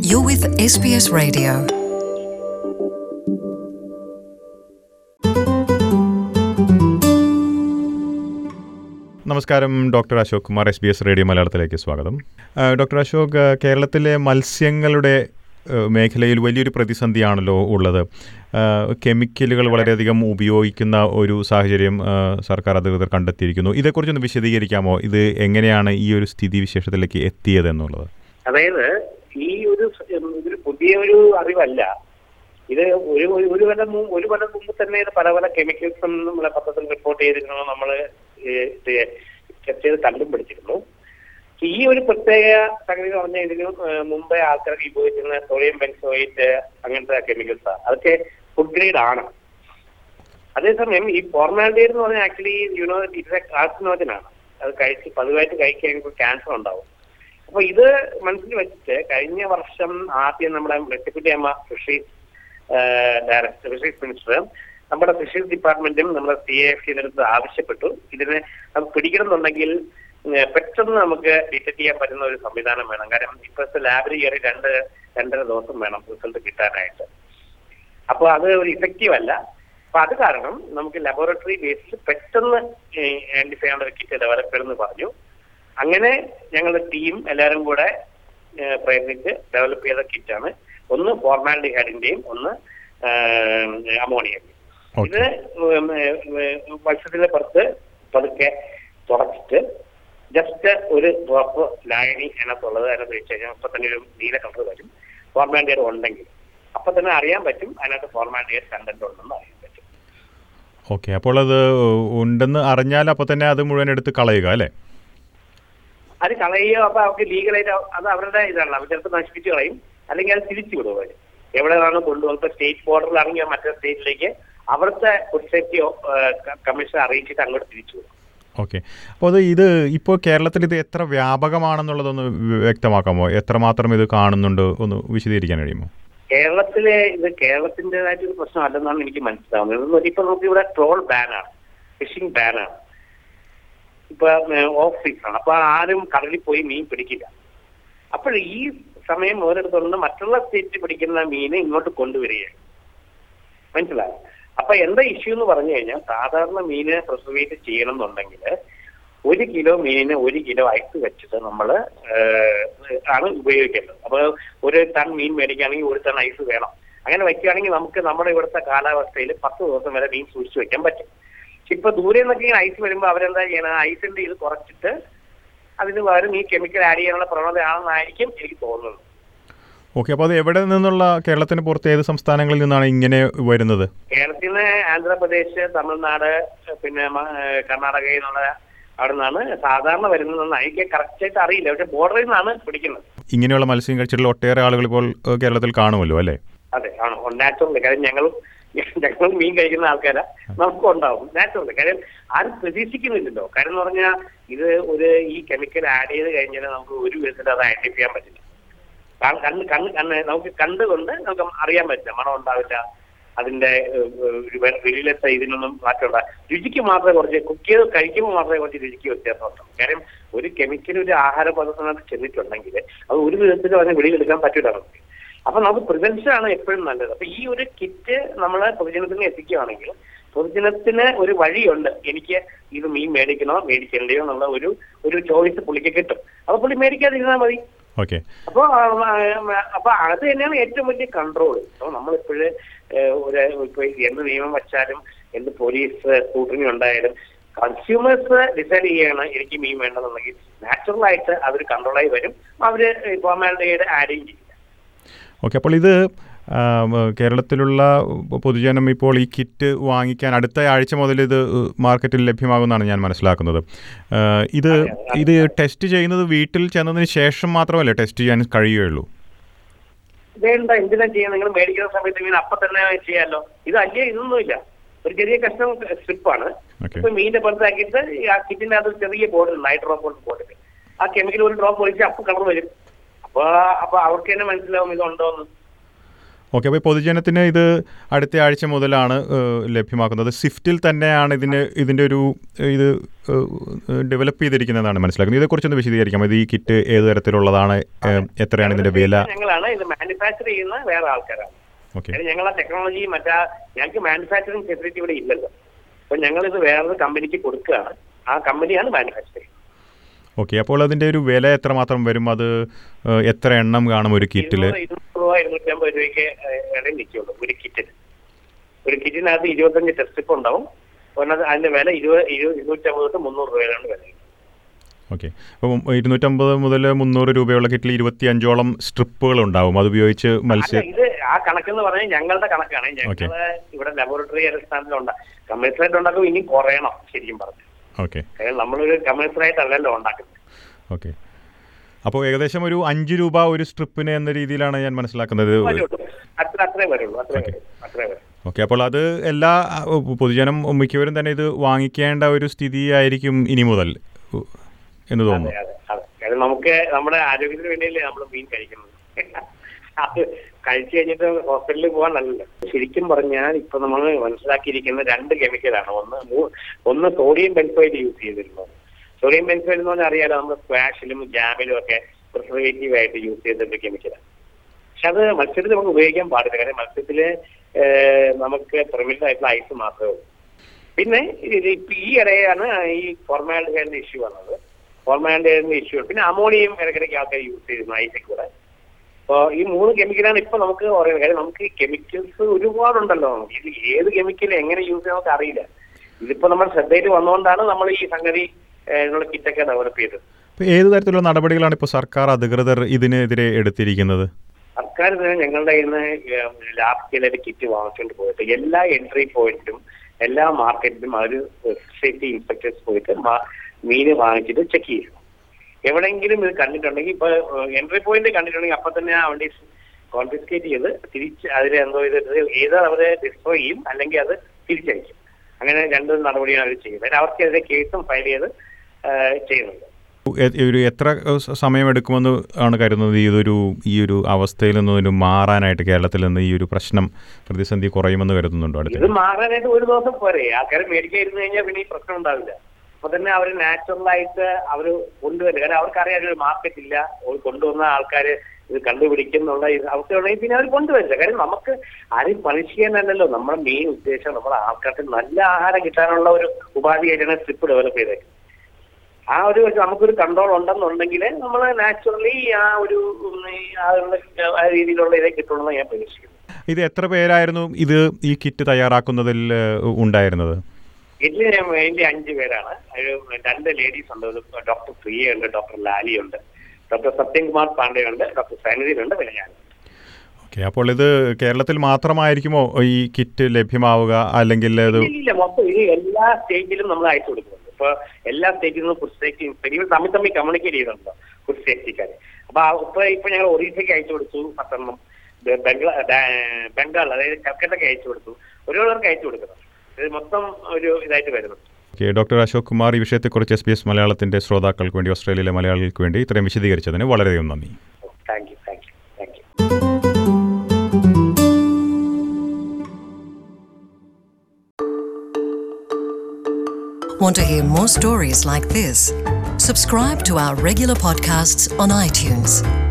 You're with SBS Radio. നമസ്കാരം doctor Ashok Kumar S B S radio മലയാളത്തിലേക്ക് സ്വാഗതം ആ, ഡോക്ടർ അശോക് ആ, കേരളത്തിലെ മത്സ്യങ്ങളുടെ ആ, മേഖലയിൽ വലിയൊരു പ്രതിസന്ധിയാണല്ലോ ഉള്ളത് ആ, കെമിക്കലുകൾ വളരെയധികം ഉപയോഗിക്കുന്ന ഒരു സാഹചര്യം ആ, സർക്കാർ അധികൃതർ കണ്ടെത്തിയിരിക്കുന്നു ഇതേക്കുറിച്ചൊന്ന് വിശദീകരിക്കാമോ ഇത് എങ്ങനെയാണ് ഈ ഒരു സ്ഥിതി വിശേഷത്തിലേക്ക് എത്തിയത് എന്നുള്ളത് അതായത് ഈ ഒരു സ- ഇതൊരു പുതിയ ഒരു അറിവല്ല ഇത് ഒരു ഒരു- ഒരു കൊല്ലം മുമ്പ് ഒരു കൊല്ലം മുമ്പ് തന്നെ ഇത് പല പല കെമിക്കൽസും നമ്മളെ പത്രത്തിൽ റിപ്പോർട്ട് ചെയ്തിരുന്നു നമ്മൾ ടെസ്റ്റ് ചെയ്ത് കണ്ടും പിടിച്ചിരുന്നു ഈ ഒരു പ്രത്യേക സംഗതി എന്ന് പറഞ്ഞാൽ ഇതിന് ഏഹ് മുമ്പേ ആൾക്കാർക്ക് ഉപയോഗിച്ചിരുന്ന സോഡിയം ബെൻസോയിറ്റ് അങ്ങനത്തെ കെമിക്കൽസാണ് അതൊക്കെ ഫുഡ് ഗ്രേഡ് ആണ് അതേസമയം ഈ ഫോർമാലിറ്റീൻ എന്ന് പറഞ്ഞാൽ ആക്ച്വലി യുനോ ഇറ്റ്സ് എ കാർസിനോജനാണ് അത് കഴിച്ച് പതിവായിട്ട് കഴിക്കുകയാണെങ്കിൽ ക്യാൻസർ ഉണ്ടാവും അപ്പൊ ഇത് മനസ്സിൽ വെച്ചിട്ട് കഴിഞ്ഞ വർഷം ആദ്യം നമ്മുടെ ഡെപ്യൂട്ടി അമ്മ ഫിഷറീസ് ഡയറക്ടർ ഫിഷറീസ് മിനിസ്റ്റർ നമ്മുടെ ഫിഷറീസ് ഡിപ്പാർട്ട്മെന്റും നമ്മുടെ സി എ എഫ് അടുത്ത് ആവശ്യപ്പെട്ടു ഇതിനെ നമുക്ക് പിടിക്കണമെന്നുണ്ടെങ്കിൽ ഏഹ് പെട്ടെന്ന് നമുക്ക് ഡിറ്റക്ട് ചെയ്യാൻ പറ്റുന്ന ഒരു സംവിധാനം വേണം കാരണം ഇപ്പോഴത്തെ ലാബിൽ കയറി രണ്ട് രണ്ടര ദിവസം വേണം റിസൾട്ട് കിട്ടാനായിട്ട് അപ്പോൾ അത് ഒരു ഇഫക്റ്റീവ് അല്ല അപ്പൊ അത് കാരണം നമുക്ക് ലബോറട്ടറി ബേസിൽ പെട്ടെന്ന് ഐഡന്റിഫൈ ചെയ്യേണ്ട ഒരു കിറ്റ് ഡെവലപ്പ് ചെയ്യണമെന്ന് പറഞ്ഞു അങ്ങനെ ഞങ്ങളുടെ ടീം എല്ലാവരും കൂടെ ഏഹ്, പ്രയത്നിച്ച് ഡെവലപ്പ് ചെയ്ത കിറ്റാണ് ഒന്ന് ഫോർമാലിഡിഹൈഡിന്റെയും ഒന്ന് അമോണിയന്റെയും Okay. ഇത് ഉം, ഏഹ്, മത്സ്യത്തിന്റെ പുറത്ത് പതുക്കെ തുടച്ചിട്ട് ജസ്റ്റ് ഒരു ഡ്രോപ്പ് ലായനി അതിനകത്തുള്ളത് അതിനകത്ത് വെച്ച് കഴിഞ്ഞാൽ അപ്പൊ തന്നെ ഒരു നീല കളർ വരും ഫോർമാലിഡിയർ ഉണ്ടെങ്കിൽ അപ്പൊ തന്നെ അറിയാൻ പറ്റും അതിനകത്ത് ഫോർമാലിഡിയർ കണ്ടന്റ് ഉണ്ടെന്ന് അറിയാൻ പറ്റും ഓക്കെ അപ്പോൾ അത് ഉണ്ടെന്ന് അറിഞ്ഞാൽ അപ്പോൾ തന്നെ അത് മുഴുവൻ എടുത്ത് കളയുക അല്ലേ അത് കളയുകയോ അപ്പൊ അവർക്ക് ലീഗലായിട്ട് അത് അവരുടെ ഇതാണ് അവർ ചിലപ്പോൾ നശിപ്പിച്ച് കളയും അല്ലെങ്കിൽ അത് തിരിച്ചു വിടും അവര് എവിടെയാണ് കൊണ്ടുപോകുന്നത് സ്റ്റേറ്റ് ബോർഡറിലാണെങ്കിൽ മറ്റേ സ്റ്റേറ്റിലേക്ക് അവിടുത്തെ ഫുഡ് സേഫ്റ്റി കമ്മീഷൻ അറിയിച്ചിട്ട് അങ്ങോട്ട് തിരിച്ചു വിടും ഓക്കെ അപ്പോൾ അത് ഇത് ഇപ്പോൾ കേരളത്തിൽ ഇത് എത്ര വ്യാപകമാണെന്നുള്ളതൊന്ന് വ്യ- വ്യക്തമാക്കാമോ എത്രമാത്രം ഇത് കാണുന്നുണ്ട് ഒന്ന് വിശദീകരിക്കാൻ കഴിയുമോ കേരളത്തിലെ ഇത് കേരളത്തിൻ്റെതായിട്ടൊരു പ്രശ്നമല്ലെന്നാണ് എനിക്ക് മനസ്സിലാവുന്നത് എന്ന് വെച്ചാൽ ഇപ്പൊ നമുക്ക് ഇവിടെ ട്രോൾ ബാനാണ് ഫിഷിംഗ് ബാനാണ് ഇപ്പൊ ഓഫ് സീസൺ അപ്പൊ ആരും കടലിൽ പോയി മീൻ പിടിക്കില്ല അപ്പോൾ ഈ സമയം ഓരോരുത്തരുന്ന് മറ്റുള്ള സ്റ്റേറ്റിൽ പിടിക്കുന്ന മീനെ ഇങ്ങോട്ട് കൊണ്ടുവരികയാണ് മനസ്സിലായോ അപ്പൊ എന്താ ഇഷ്യൂ എന്ന് പറഞ്ഞു കഴിഞ്ഞാൽ സാധാരണ മീനെ പ്രിസർവേറ്റ് ചെയ്യണം എന്നുണ്ടെങ്കിൽ ഒരു കിലോ മീനിന് ഒരു കിലോ ഐസ് വെച്ചിട്ട് നമ്മൾ ആണ് ഉപയോഗിക്കേണ്ടത് അപ്പൊ ഒരു ടൺ മീൻ മേടിക്കുകയാണെങ്കിൽ ഒരു ടൺ ഐസ് വേണം അങ്ങനെ വെക്കുകയാണെങ്കിൽ നമുക്ക് നമ്മുടെ ഇവിടുത്തെ കാലാവസ്ഥയിൽ പത്ത് ദിവസം വരെ മീൻ സൂക്ഷിച്ചു വെക്കാൻ പറ്റും പക്ഷെ ഇപ്പൊ ദൂരെ നിന്നൊക്കെ ഇങ്ങനെ ഐസ് വരുമ്പോൾ അവരെന്താ ചെയ്യണത് ഐസിന്റെ ഇത് കുറച്ചിട്ട് അതിന് പകരം ഈ കെമിക്കൽ ആഡ് ചെയ്യാനുള്ള പ്രവണതയാണെന്നായിരിക്കും എനിക്ക് തോന്നുന്നത് ഓക്കെ അപ്പോൾ അത് എവിടെ നിന്നുള്ള കേരളത്തിന് പുറത്ത് ഏത് സംസ്ഥാനങ്ങളിൽ നിന്നാണ് ഇങ്ങനെ വരുന്നത് കേരളത്തിൽ നിന്ന് ആന്ധ്രാപ്രദേശ് തമിഴ്നാട് പിന്നെ മ- ഏഹ് കർണാടകയിൽ നിന്നുള്ള അവിടെ നിന്നാണ് സാധാരണ വരുന്നതെന്ന് എനിക്ക് കറക്റ്റ് ആയിട്ട് അറിയില്ല പക്ഷെ ബോർഡറിൽ നിന്നാണ് പിടിക്കുന്നത് ഇങ്ങനെയുള്ള മത്സ്യം കഴിച്ചിട്ടുള്ള ഒട്ടേറെ ആളുകൾ ഇപ്പോൾ ഏഹ്, കേരളത്തിൽ കാണുമല്ലോ അല്ലേ അതെ ആണ് നാച്ചുറൽ കാര്യം ഞങ്ങളും ഞങ്ങൾ മീൻ കഴിക്കുന്ന ആൾക്കാരാ നമുക്കും ഉണ്ടാവും നാച്ചുറൽ കാര്യം ആരും പ്രതീക്ഷിക്കുന്നില്ലല്ലോ കാര്യം എന്ന് പറഞ്ഞാൽ ഇത് ഒരു ഈ കെമിക്കൽ ആഡ് ചെയ്ത് കഴിഞ്ഞാൽ നമുക്ക് ഒരു വിധത്തിൽ അത് ഐഡന്റിഫൈ ചെയ്യാൻ പറ്റില്ല കാ- കണ്ണ് കണ്ണ് കണ്ണ് നമുക്ക് കണ്ടുകൊണ്ട് നമുക്ക് അറിയാൻ പറ്റില്ല മണം ഉണ്ടാവില്ല അതിന്റെ ഏഹ്, ഏഹ്, ഒരു വെ- വെളിയിലത്തെ ഇതിനൊന്നും മാറ്റമുണ്ട രുചിക്ക് മാത്രമേ കുറച്ച് കുക്ക് ചെയ്ത് കഴിക്കുമ്പോൾ മാത്രമേ കുറച്ച് രുചിക്ക് വ്യത്യാസമുള്ളൂ കാര്യം ഒരു കെമിക്കൽ ഒരു ആഹാര പദത്തിനകത്ത് ചെന്നിട്ടുണ്ടെങ്കിൽ അത് ഒരു വിധത്തിൽ അതിനെ വെളിയിലെടുക്കാൻ പറ്റില്ല നമുക്ക് അപ്പൊ നമുക്ക് പ്രിവെൻഷൻ ആണ് എപ്പോഴും നല്ലത് അപ്പൊ ഈ ഒരു കിറ്റ് നമ്മൾ പൊതുജനത്തിന് എത്തിക്കുകയാണെങ്കിൽ പൊതുജനത്തിന് ഒരു വഴിയുണ്ട് എനിക്ക് ഇത് മീൻ മേടിക്കണോ മേടിക്കണ്ടയോ എന്നുള്ള ഒരു ഒരു ചോയ്സ് പുള്ളിക്ക് കിട്ടും അപ്പൊ പുള്ളി മേടിക്കാതിരുന്നാൽ മതി ഓക്കെ അപ്പൊ ആ, ആ, അപ്പൊ അത് തന്നെയാണ് ഏറ്റവും വലിയ കൺട്രോൾ അപ്പൊ നമ്മളിപ്പോഴ് ഒരു ഇപ്പൊ എന്ത് നിയമം വെച്ചാലും എന്ത് പോലീസ് സ്കൂട്ടറിങ് ഉണ്ടായാലും കൺസ്യൂമേഴ്സ് ഡിസൈഡ് ചെയ്യാണ് എനിക്ക് മീൻ വേണ്ടെന്നുണ്ടെങ്കിൽ നാച്ചുറൽ ആയിട്ട് അതൊരു കൺട്രോളായി വരും അവര് ഫോർമാലിറ്റിയുടെ ആഡ് ചെയ്യും ഓക്കെ അപ്പോൾ ഇത് ആം, കേരളത്തിലുള്ള പൊതുജനം ഇപ്പോൾ ഈ കിറ്റ് വാങ്ങിക്കാൻ അടുത്ത ആഴ്ച മുതൽ ഇത് മാർക്കറ്റിൽ ലഭ്യമാകുമെന്നാണ് ഞാൻ മനസ്സിലാക്കുന്നത് ആ, ഇത് ഇത് ടെസ്റ്റ് ചെയ്യുന്നത് വീട്ടിൽ ചെന്നതിന് ശേഷം മാത്രമല്ലേ ടെസ്റ്റ് ചെയ്യാൻ കഴിയുകയുള്ളൂ വേണ്ട എന്തിനാ ചെയ്യാൻ നിങ്ങൾ മേടിക്കുന്ന സമയത്ത് മീൻ അപ്പൊ തന്നെ ചെയ്യാമല്ലോ ഇത് അല്ലേ ഇതൊന്നുമില്ല ഒരു ചെറിയ കഷ്ണം സ്ട്രിപ്പാണ് ഓക്കെ ഇപ്പൊ മീനിന്റെ പുറത്താക്കിയിട്ട് ഈ ആ കിറ്റിന്റെ അകത്ത് ചെറിയ ബോർഡ് നൈട്രോ ബോർഡ് ബോർഡിൽ ആ കെമിക്കൽ ഒരു ഡ്രോപ്പ് ഒഴിച്ച് അപ്പൊ കളർ വരും അപ്പൊ അപ്പൊ അവർക്ക് തന്നെ മനസ്സിലാവും ഇത് ഉണ്ടോന്ന് ഓക്കെ അപ്പോൾ പൊതുജനത്തിന് ഇത് അടുത്ത ആഴ്ച മുതലാണ് ഏഹ്, ലഭ്യമാക്കുന്നത് സ്വിഫ്റ്റിൽ തന്നെയാണ് ഇതിന് ഇതിൻ്റെ ഒരു ഏഹ്, ഇത് ഡെവലപ്പ് ചെയ്തിരിക്കുന്നതാണ് മനസ്സിലാക്കുന്നത് ഇതേക്കുറിച്ചൊന്ന് വിശദീകരിക്കാം ഇത് ഈ കിറ്റ് ഏത് തരത്തിലുള്ളതാണ് ഏഹ്, എത്രയാണ് ഇതിൻ്റെ വില ഞങ്ങളാണ് ഇത് മാനുഫാക്ചർ ചെയ്യുന്ന വേറെ ആൾക്കാരാണ് ഓക്കെ കാര്യം ഞങ്ങൾ ആ ടെക്നോളജി മറ്റാ ഞങ്ങൾക്ക് മാനുഫാക്ചറിങ് ഫെസിലിറ്റി ഇവിടെ ഇല്ലല്ലോ അപ്പൊ ഞങ്ങൾ ഇത് വേറൊരു കമ്പനിക്ക് കൊടുക്കുകയാണ് ആ കമ്പനിയാണ് മാനുഫാക്ചർ ചെയ്യുന്നത് ഓക്കെ അപ്പോൾ അതിൻ്റെ ഒരു വില എത്രമാത്രം വരും അത് ഏഹ്, എത്ര എണ്ണം കാണും ഒരു കിറ്റിൽ ഇരുന്നൂറ് ഇരുന്നൂറ് രൂപ ഇരുന്നൂറ്റമ്പത് രൂപയ്ക്ക് ഇടയിൽ നിൽക്കുള്ളൂ ഒരു കിറ്റിന് ഒരു കിറ്റിനകത്ത് ഇരുപത്തഞ്ച് ടെസ്റ്റ് സ്ട്രിപ്പ് ഉണ്ടാവും ഒന്നത് അതിന്റെ വില ഇരുപത് ഇരുപത് ഇരുന്നൂറ്റമ്പത് തൊട്ട് മുന്നൂറ് രൂപയിലാണ് വില ഓക്കെ അപ്പം ഇരുന്നൂറ്റമ്പത് മുതൽ മുന്നൂറ് രൂപയുള്ള കിറ്റിൽ ഇരുപത്തി അഞ്ചോളം സ്ട്രിപ്പുകൾ ഉണ്ടാവും അത് ഉപയോഗിച്ച് മത്സ്യ അല്ല, ഇത് ആ കണക്കെന്ന് പറഞ്ഞാൽ ഞങ്ങളുടെ കണക്കാണ് ഞങ്ങള് ഇവിടെ ലബോറട്ടറി അടിസ്ഥാനത്തിലുണ്ട് കമേഴ്സ്യലായിട്ട് ഉണ്ടാക്കും ഇനി കുറയണം ശരിക്കും പറഞ്ഞു ഓക്കെ കാര്യം നമ്മളൊരു കമേഴ്സ്യലായിട്ടല്ലല്ലോ ഉണ്ടാക്കുന്നത് ഓക്കെ അപ്പോൾ ഏകദേശം ഒരു അഞ്ച് രൂപ ഒരു സ്ട്രിപ്പിന് എന്ന രീതിയിലാണ് ഞാൻ മനസ്സിലാക്കുന്നത് വരുള്ളൂ. അത്ര അത്രേ വരുള്ളൂ അത്രേ വരുള്ളൂ അത്രേ വരും ഓക്കെ അപ്പോൾ അത് എല്ലാ അഹ്, പൊതുജനം മിക്കവരും തന്നെ ഇത് വാങ്ങിക്കേണ്ട ഒരു സ്ഥിതി ആയിരിക്കും ഇനി മുതൽ ഉ- എന്ന് അതെ തോന്നുന്നു അതെ അതെ കാര്യം നമുക്ക് നമ്മുടെ ആരോഗ്യത്തിന് വേണ്ടിയല്ലേ നമ്മൾ മീൻ കഴിക്കുന്നത് അത് കഴിച്ചു കഴിഞ്ഞിട്ട് ഹോസ്പിറ്റലിൽ പോകാനല്ലല്ലോ ശരിക്കും പറഞ്ഞാൽ ഇപ്പൊ നമ്മൾ മനസ്സിലാക്കിയിരിക്കുന്ന രണ്ട് കെമിക്കലാണ് ഒന്ന് മൂ- ഒന്ന് സോഡിയം ബെൻസോയിഡ് യൂസ് ചെയ്തിരുന്നത് സോഡിയം ബെൻസോയിഡ് എന്ന് പറഞ്ഞാൽ അറിയാലോ നമ്മൾ സ്ക്വാഷിലും ജാമിലും ഒക്കെ പ്രിസർവേറ്റീവ് ആയിട്ട് യൂസ് ചെയ്തിട്ട് കെമിക്കലാണ് പക്ഷെ അത് മത്സ്യത്തിൽ നമുക്ക് ഉപയോഗിക്കാൻ പാടില്ല കാരണം മത്സ്യത്തില് ഏഹ്, നമുക്ക് പെർമിറ്റഡ് ആയിട്ടുള്ള ഐസ് മാത്രമേ ഉള്ളൂ പിന്നെ ഇത് ഇപ്പൊ ഈ ഇടയാണ് ഈ ഫോർമാലിറ്റിയുടെ ഇഷ്യൂ വന്നത് ഫോർമാലിറ്റിയുടെ ഇഷ്യൂ പിന്നെ അമോണിയം ഇടയ്ക്കിടയ്ക്ക് ആൾക്കാർ യൂസ് ചെയ്യുന്നു ഐസിൽ കൂടെ അപ്പോൾ ഈ മൂന്ന് കെമിക്കലാണ് ഇപ്പൊ നമുക്ക് പറയുന്നത് കാര്യം നമുക്ക് ഈ കെമിക്കൽസ് ഒരുപാടുണ്ടല്ലോ നമുക്ക് ഇത് ഏത് കെമിക്കൽ എങ്ങനെ യൂസ് ചെയ്യാൻ നമുക്ക് അറിയില്ല ഇതിപ്പോ നമ്മൾ ശ്രദ്ധയിൽ വന്നുകൊണ്ടാണ് നമ്മൾ ഈ സംഗതി ഇതിനുള്ള കിറ്റൊക്കെ ഡെവലപ്പ് ചെയ്തത് അപ്പോൾ ഏത് തരത്തിലുള്ള നടപടികളാണ് ഇപ്പോൾ സർക്കാർ അധികൃതർ ഇതിനെതിരെ എടുത്തിരിക്കുന്നത് സർക്കാർ തന്നെ ഞങ്ങളുടെ കയ്യിൽ നിന്ന് ലാബ് സ്കെയിലായിട്ട് കിറ്റ് വാങ്ങിച്ചുകൊണ്ട് പോയിട്ട് എല്ലാ എൻട്രി പോയിന്റിലും എല്ലാ മാർക്കറ്റിലും അവർ സേഫ്റ്റി ഇൻസ്പെക്ടേഴ്സ് പോയിട്ട് മാ- മീന് വാങ്ങിച്ചിട്ട് ചെക്ക് ചെയ്യും എവിടെയെങ്കിലും ഇത് കണ്ടിട്ടുണ്ടെങ്കിൽ ഇപ്പൊ എൻട്രി പോയിന്റ് കണ്ടിട്ടുണ്ടെങ്കിൽ അപ്പൊ തന്നെ ആ വണ്ടി കോൺഫിസ്കേറ്റ് ചെയ്ത് തിരിച്ച് അതിനെ എന്തോ ഇത് ഏത് അവരെ ഡിസ്ട്രോയ് ചെയ്യും അല്ലെങ്കിൽ അത് തിരിച്ചയക്കും അങ്ങനെ രണ്ട് നടപടിയാണ് അവർ ചെയ്യുന്നത് അതിന് അവർക്കെതിരെ കേസും ഫയൽ ചെയ്ത് ആ, ചെയ്യുന്നുണ്ട് എ- ഒരു എത്ര സ- സമയമെടുക്കുമെന്ന് ആണ് കരുതുന്നത് ഈ ഒരു ഈ ഒരു അവസ്ഥയിൽ നിന്ന് ഒരു മാറാനായിട്ട് കേരളത്തിൽ നിന്ന് ഈ ഒരു പ്രശ്നം പ്രതിസന്ധി കുറയുമെന്ന് കരുതുന്നുണ്ടോ ഇത് അടുത്ത് മാറാനായിട്ട് ഒരു ദിവസം പോരെ ആൾക്കാർ മേടിക്കാതിരുന്നു കഴിഞ്ഞാൽ പിന്നെ ഈ പ്രശ്നം ഉണ്ടാവില്ല അപ്പൊ തന്നെ അവർ നാച്ചുറൽ ആയിട്ട് അവർ കൊണ്ടുവരും കാരണം അവർക്കറിയാം ഒരു മാർക്കറ്റ് ഇല്ല അവർ കൊണ്ടുവന്ന ആൾക്കാർ ഇത് കണ്ടുപിടിക്കും എന്നുള്ള ഇത് അവസ്ഥയുണ്ടെങ്കിൽ പിന്നെ അവർ കൊണ്ടുവരില്ല കാര്യം നമുക്ക് ആരും പണിഷ് ചെയ്യാനല്ലല്ലോ നമ്മുടെ മെയിൻ ഉദ്ദേശം നമ്മുടെ ആൾക്കാർക്ക് നല്ല ആഹാരം കിട്ടാനുള്ള ഒരു ഉപാധിയായിട്ടാണ് സ്ട്രിപ്പ് ഡെവലപ്പ് ചെയ്തത് ആ ഒരു നമുക്കൊരു കൺട്രോൾ ഉണ്ടെന്നുണ്ടെങ്കിൽ നമ്മൾ നാച്ചുറലി ആ ഒരു ഉം, ഈ ആ ഉള്ള ആ രീതിയിലുള്ള ഇതേ കിട്ടുള്ളൂ എന്ന് ഞാൻ പ്രതീക്ഷിക്കുന്നു ഇത് എത്ര പേരായിരുന്നു ഇത് ഈ കിറ്റ് തയ്യാറാക്കുന്നതിൽ ഏഹ്, ഉണ്ടായിരുന്നത് ഇതിൽ വേണ്ടി അഞ്ച് പേരാണ് ഒരു രണ്ട് ലേഡീസ് ഉണ്ട് ഒരു ഡോക്ടർ പ്രിയ ഉണ്ട് ഡോക്ടർ ലാലി ഉണ്ട് ഡോക്ടർ സത്യൻകുമാർ പാണ്ഡെ ഉണ്ട് ഡോക്ടർ സൈനദീൻ ഉണ്ട് പിന്നെ ഞാൻ ഓക്കെ അപ്പോൾ ഇത് കേരളത്തിൽ മാത്രമായിരിക്കുമോ ഈ കിറ്റ് ലഭ്യമാവുക അല്ലെങ്കിൽ ഇത് ഇല്ല മൊത്തം ഇത് എല്ലാ സ്റ്റേജിലും നമ്മൾ അയച്ചു കൊടുക്കുന്നുണ്ട് ഇപ്പൊ എല്ലാ സ്റ്റേജിൽ നിന്നും ഫുഡ് സേഫ്റ്റി ഇൻസ്പെക്ടർ തമ്മിൽ തമ്മിൽ കമ്മ്യൂണിക്കേറ്റ് ചെയ്യുന്നുണ്ടോ ഫുഡ് സേഫ്റ്റിക്കാർ അപ്പൊ ആ- ഇപ്പൊ ഇപ്പൊ ഞങ്ങൾ ഒറീസയ്ക്ക് അയച്ചു കൊടുത്തു പത്തെണ്ണം ബെ- ബംഗ്ലാ ഡാ- ബംഗാൾ അതായത് കൽക്കട്ടയ്ക്ക് അയച്ചു കൊടുത്തു ഓരോരുത്തർക്ക് അയച്ചു കൊടുക്കുന്നുണ്ട് ഇത് മൊത്തം ഒരു ഇതായിട്ട് വരുന്നുണ്ട് ഓക്കെ ഡോക്ടർ അശോക് കുമാർ ഈ വിഷയത്തെക്കുറിച്ച് എസ് ബി എസ് മലയാളത്തിൻ്റെ ശ്രോതാക്കൾക്ക് വേണ്ടി ഓസ്ട്രേലിയയിലെ മലയാളികൾക്ക് വേണ്ടി ഇത്രയും വിശദീകരിച്ചതിന് വളരെയധികം നന്ദി thank you thank you thank you Want to hear more stories like this? Subscribe to our regular podcasts on iTunes.